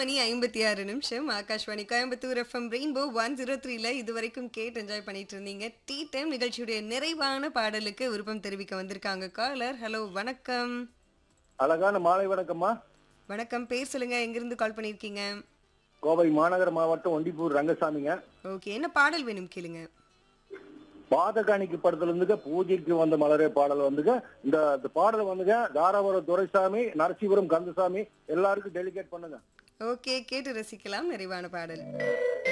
மணி ஐம்பத்தி ஆறு நிமிஷம் Akashvani Coimbatore F M rainbow one zero த்ரீல இது வரைக்கும் கேட்டு என்ஜாய் பண்ணிட்டு இருந்தீங்க டீ டைம் நிகழ்ச்சியுடைய நிறைவான பாடலுக்கு விருப்பம் தெரிவிக்க வந்திருக்காங்க காலர் ஹலோ வணக்கம் அழகான மாலை வணக்கம்மா வணக்கம் பேர் சொல்லுங்க எங்கிருந்து கால் பண்ணியிருக்கீங்க கோவை மாநகர மாவட்டம் ஒண்டிப்பூர் ரங்கசாமிங்க ஓகே என்ன பாடல் வேணும் கேளுங்க பாதகாணிக்கு படத்துல இருந்துங்க பூஜைக்கு வந்த மலரே பாடல் வந்துங்க இந்த இந்த பாடல் வந்துங்க தாராபுரம் துரைசாமி நரசிபுரம் கந்தசாமி எல்லாருக்கும் டெலிகேட் பண்ணுங்க ஓகே கேட்டு ரசிக்கலாம் நிறைவான பாடல்